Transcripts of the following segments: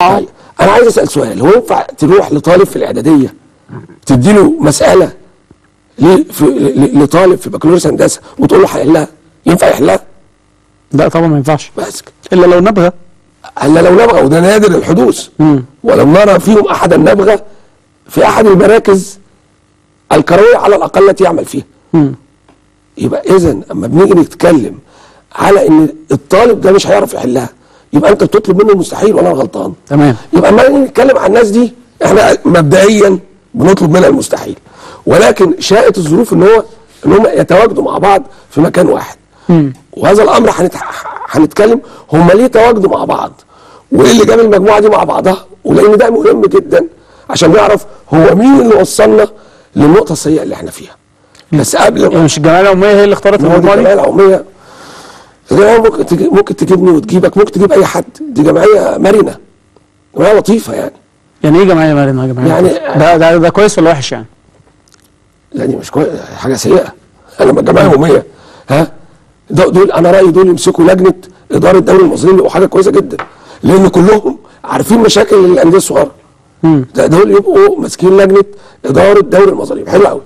طيب انا عايز اسال سؤال هو ينفع تروح لطالب في الاعداديه تديله مساله ل- في- ل- لطالب في بكالوريوس هندسه وتقول له حلها ينفع يحلها لا طبعا ما ينفعش بس كده. الا لو نبغى الا لو نبغى وده نادر الحدوث ولم نرى فيهم احدا نبغى في احد المراكز الكرويه على الاقل التي يعمل فيها يبقى اذا اما بنيجي نتكلم على ان الطالب ده مش هيعرف يحلها يبقى انت بتطلب منه المستحيل وانا غلطان تمام يبقى اما نيجي نتكلم عن الناس دي احنا مبدئيا بنطلب منها المستحيل ولكن شاءت الظروف ان هو ان هم يتواجدوا مع بعض في مكان واحد وهذا الامر هنت... هنتكلم هم ليه تواجدوا مع بعض وايه اللي جاب المجموعه دي مع بعضها ولان ده مهم جدا عشان نعرف هو مين اللي وصلنا للنقطه السيئه اللي احنا فيها بس قبل يعني ما مش الجمعيه العموميه هي اللي اختارت ما هو دي المجموعه الجمعيه دي العموميه الجمعيه ممكن تجي ممكن تجيبني وتجيبك ممكن تجيب اي حد دي جمعيه مرنه جمعيه لطيفه يعني يعني ايه جمعيه مرنه يا جماعه يعني- ده ده, ده كويس ولا وحش يعني لا دي مش كويس حاجه سيئه انا لما الجمعيه العموميه ها ده- دول انا رايي دول يمسكوا لجنه اداره دوري المصريين يبقوا حاجه كويسه جدا لان كلهم عارفين مشاكل الانديه الصغيره ده دول يبقوا ماسكين لجنه اداره دوري المظالم حلو قوي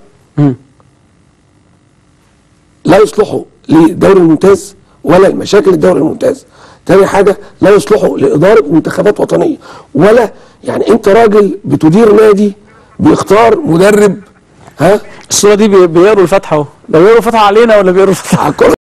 لا يصلحوا للدوري الممتاز ولا لمشاكل الدوري الممتاز تاني حاجه لا يصلحوا لاداره منتخبات وطنيه ولا يعني انت راجل بتدير نادي بيختار مدرب ها الصوره دي بي- بيقروا الفاتحه اهو ده بيقروا الفاتحه علينا ولا بيقروا الفاتحه على الكرة